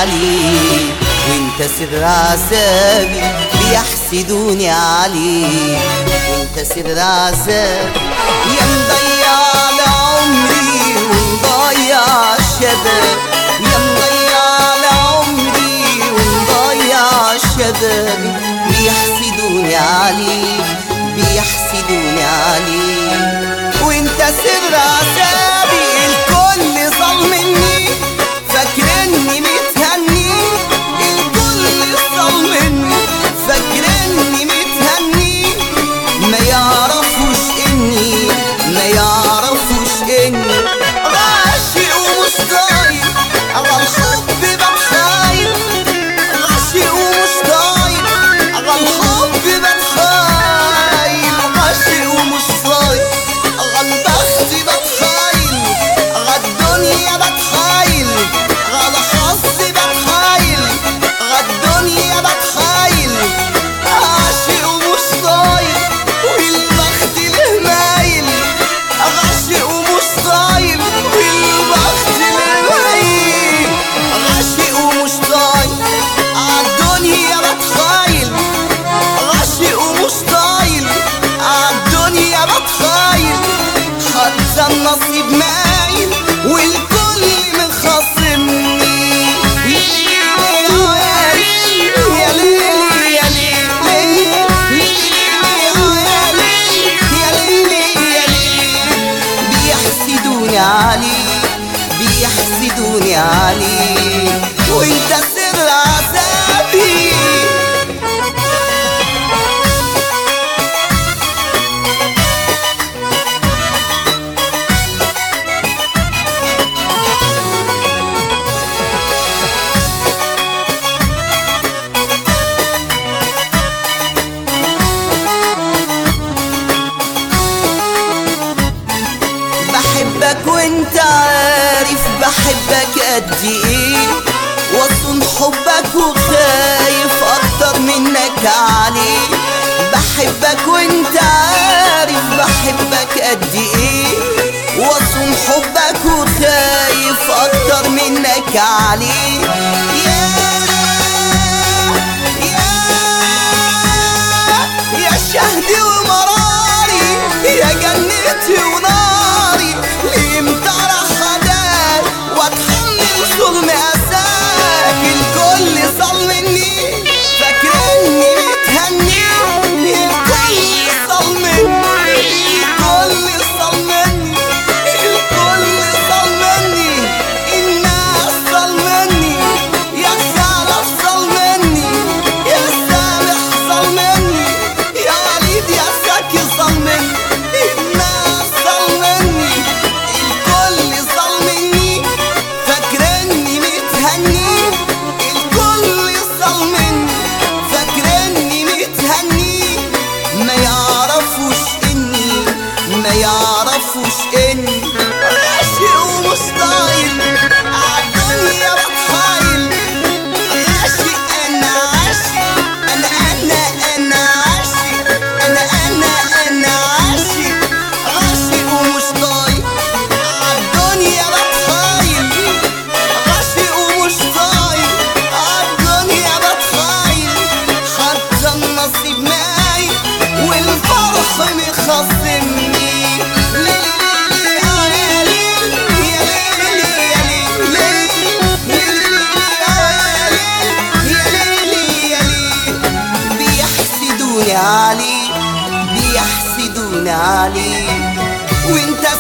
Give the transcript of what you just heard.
عليك وانت سر عذابي بيحسدوني عليك وانت سر عذابي يا مضيع على عمري ومضيع الشباب يا مضيع على عمري ومضيع الشباب بيحسدوني عليك بيحسدوني عليك وانت سر عذابي الكل ظلمني فاكرني متهني الكل ظلمني فاكرني متهني ما يعرفوش اني ما يعرفوش اني راشق ومش طايق على الحب بتخايل راشق ومش طايق على الحب بتخايل راشق ومش طايق على البخت بتخايل على الدنيا بتخايل على حظي بتخايل على الدنيا بتخايل عاشق ومش طايق والبخت له مايل عاشق ومش طايق والبخت له مايل عاشق ومش طايق عالدنيا بتخايل عاشق ومش طايل عالدنيا بتخايل حتى النصيب مايل والكل مخاصمني يا ليل يا ليل يا ليل يا ليل يا ليل بيحسدوني عليك بيحسدوني عليك وانت سر عذابي بحبك وانت عارف بحبك قد ايه واصون حبك وخايف اكتر منك عليه بحبك وانت عارف بحبك قد ايه واصون حبك وخايف اكتر منك عليه يا يا يا شهدي ومراري يا جنتي وناري لامتى راح ادار واتحمل ظلم اساك الكل ظلمني فاكرني متهني الكل ظلمني الكل ظلمني الكل ظلمني الناس ظلمني يا خالف ظلمني يا سامح ظلمني يا وليد يا زكي ظلمني الناس ظلمني الكل ظلمني فاكرني متهني الكل ظلمني فاكرني متهني ما يعرفوش اني ما يعرفوش اني راشق ومش طايل عالدنيا بتحايل عاشق انا عاشق انا انا انا عاشق انا انا انا عاشق عاشق ومش طايق عالدنيا بتحايل عاشق ومش طايق عالدنيا بتحايل حتى النصيب مايل والفرح مخصمني ليلي آه يا ليل يا ليل يا ليل ليل آه يا ليل يا ليل بيحسدوني عليك بيحسدوني عليك وانت